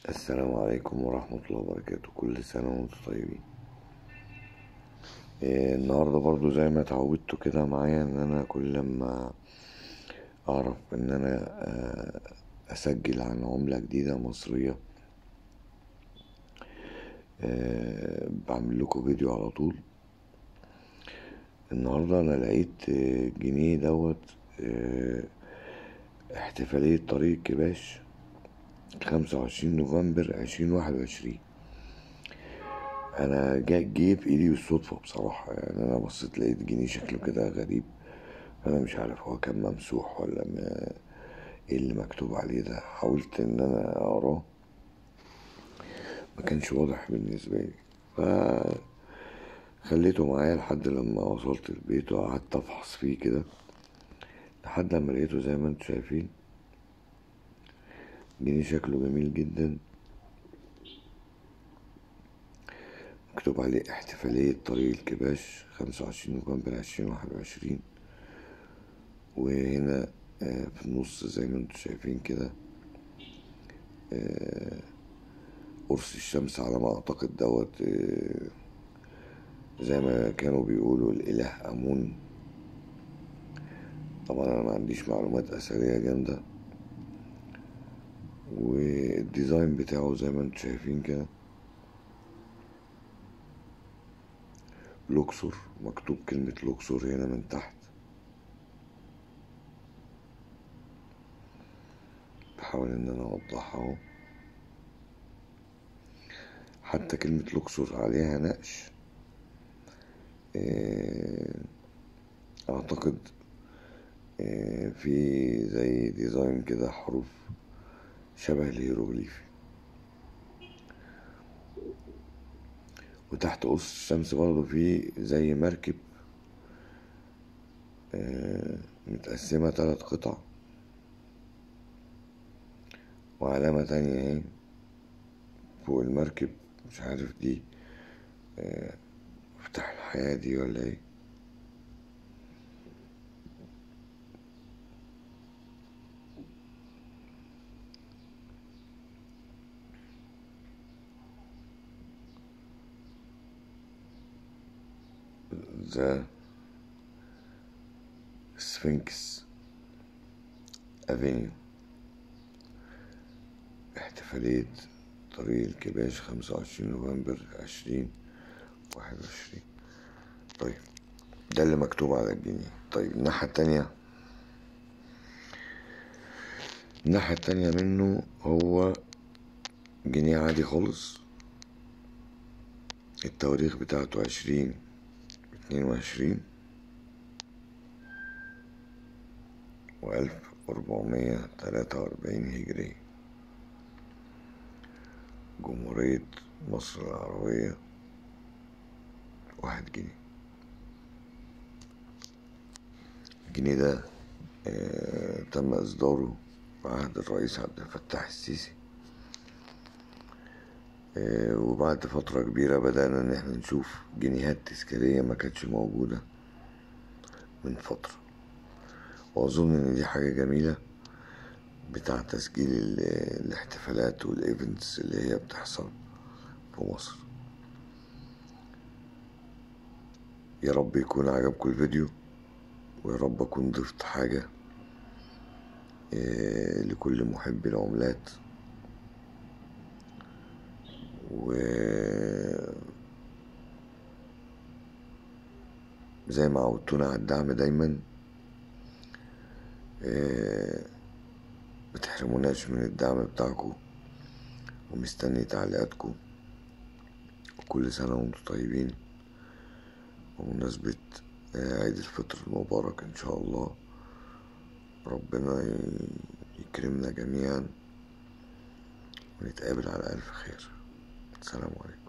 السلام عليكم ورحمة الله وبركاته كل سنة وانتم طيبين إيه النهاردة برضو زي ما اتعودتوا كده معايا ان انا كل لما اعرف ان انا آه، اسجل عن عملة جديدة مصرية آه، بعمل لكم فيديو على طول النهاردة انا لقيت آه، جنيه دوت آه، احتفالية طريق كباش خمسة وعشرين نوفمبر عشرين واحد وعشرين انا جا جه في ايدي بالصدفة بصراحة يعني انا بصيت لقيت جنيه شكله كده غريب انا مش عارف هو كان ممسوح ولا ما ايه اللي مكتوب عليه ده حاولت ان انا اقراه ما كانش واضح بالنسبة لي ف خليته معايا لحد لما وصلت البيت وقعدت افحص فيه كده لحد لما لقيته زي ما انتم شايفين جنيه شكله جميل جدا مكتوب عليه احتفالية طريق الكباش خمسة وعشرين نوفمبر عشرين واحد وعشرين وهنا آه، في النص زي ما انتم شايفين كده آه، قرص الشمس على ما اعتقد دوت آه، زي ما كانوا بيقولوا الاله امون طبعا انا ما عنديش معلومات اثريه جامده والديزاين بتاعه زي ما انتم شايفين كده لوكسور مكتوب كلمة لوكسور هنا من تحت بحاول ان انا اوضحها اهو حتى كلمة لوكسور عليها نقش آه، اعتقد آه، في زي ديزاين كده حروف شبه الهيروغليفي وتحت قوس الشمس برضه في زي مركب آه، متقسمة تلات قطع وعلامة تانية اهي فوق المركب مش عارف دي آه، مفتاح الحياة دي ولا ايه ذا سفنكس افينيو احتفالية طريق الكباش خمسة وعشرين نوفمبر عشرين واحد وعشرين طيب ده اللي مكتوب على الجنيه طيب الناحية التانية الناحية التانية منه هو جنيه عادي خالص التواريخ بتاعته عشرين اتنين وعشرين وألف وأربعمية تلاتة وأربعين هجرية جمهورية مصر العربية واحد جنيه الجنيه ده آه تم إصداره في عهد الرئيس عبد الفتاح السيسي آه، وبعد فترة كبيرة بدأنا إن احنا نشوف جنيهات تذكارية ما كانتش موجودة من فترة وأظن إن دي حاجة جميلة بتاع تسجيل ال- الاحتفالات والإيفنتس اللي هي بتحصل في مصر يا رب يكون عجبكم الفيديو ويا رب أكون ضفت حاجة آه، لكل محب العملات و زي ما عودتونا على الدعم دايما آه، متحرموناش من الدعم بتاعكم ومستني تعليقاتكم وكل سنة وانتم طيبين ومناسبة آه، عيد الفطر المبارك ان شاء الله ربنا ي- يكرمنا جميعا ونتقابل على ألف خير السلام عليكم